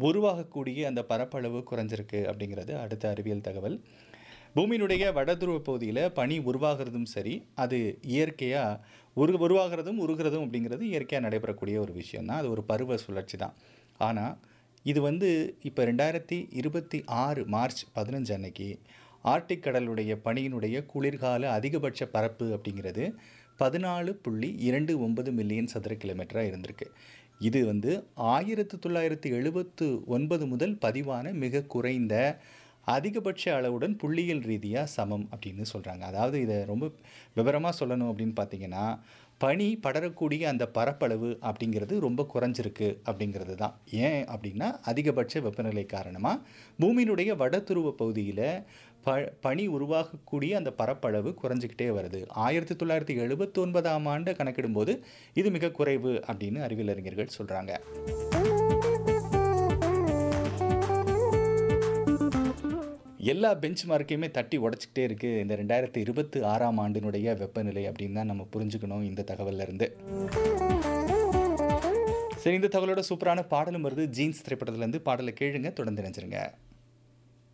உருவாகக்கூடிய அந்த பரப்பளவு குறைஞ்சிருக்கு அப்படிங்கிறது அடுத்த அறிவியல் தகவல் பூமியினுடைய வடதுருவ பகுதியில் பனி உருவாகிறதும் சரி அது இயற்கையாக உரு உருவாகிறதும் உருகிறதும் அப்படிங்கிறது இயற்கையாக நடைபெறக்கூடிய ஒரு விஷயம் தான் அது ஒரு பருவ சுழற்சி தான் ஆனால் இது வந்து இப்போ ரெண்டாயிரத்தி இருபத்தி ஆறு மார்ச் பதினஞ்சு அன்னைக்கு ஆர்டிக் கடலுடைய பனியினுடைய குளிர்கால அதிகபட்ச பரப்பு அப்படிங்கிறது பதினாலு புள்ளி இரண்டு ஒன்பது மில்லியன் சதுர கிலோமீட்டராக இருந்திருக்கு இது வந்து ஆயிரத்து தொள்ளாயிரத்தி எழுபத்து ஒன்பது முதல் பதிவான மிக குறைந்த அதிகபட்ச அளவுடன் புள்ளியியல் ரீதியாக சமம் அப்படின்னு சொல்கிறாங்க அதாவது இதை ரொம்ப விவரமாக சொல்லணும் அப்படின்னு பார்த்தீங்கன்னா பனி படரக்கூடிய அந்த பரப்பளவு அப்படிங்கிறது ரொம்ப குறைஞ்சிருக்கு அப்படிங்கிறது தான் ஏன் அப்படின்னா அதிகபட்ச வெப்பநிலை காரணமாக பூமியினுடைய வடதுருவ பகுதியில் ப பனி உருவாகக்கூடிய அந்த பரப்பளவு குறைஞ்சிக்கிட்டே வருது ஆயிரத்தி தொள்ளாயிரத்தி எழுபத்தி ஒன்பதாம் ஆண்டு கணக்கிடும்போது இது மிக குறைவு அப்படின்னு அறிவியல் அறிஞர்கள் சொல்கிறாங்க எல்லா பெஞ்ச் மார்க்கையுமே தட்டி உடச்சிக்கிட்டே இருக்குது இந்த ரெண்டாயிரத்தி இருபத்தி ஆறாம் ஆண்டினுடைய வெப்பநிலை அப்படின்னு தான் நம்ம புரிஞ்சுக்கணும் இந்த தகவல்ல இருந்து சரி இந்த தகவலோட சூப்பரான பாடலும் வருது ஜீன்ஸ் திரைப்படத்துலேருந்து பாடலை கேளுங்க தொடர்ந்து நினைச்சிருங்க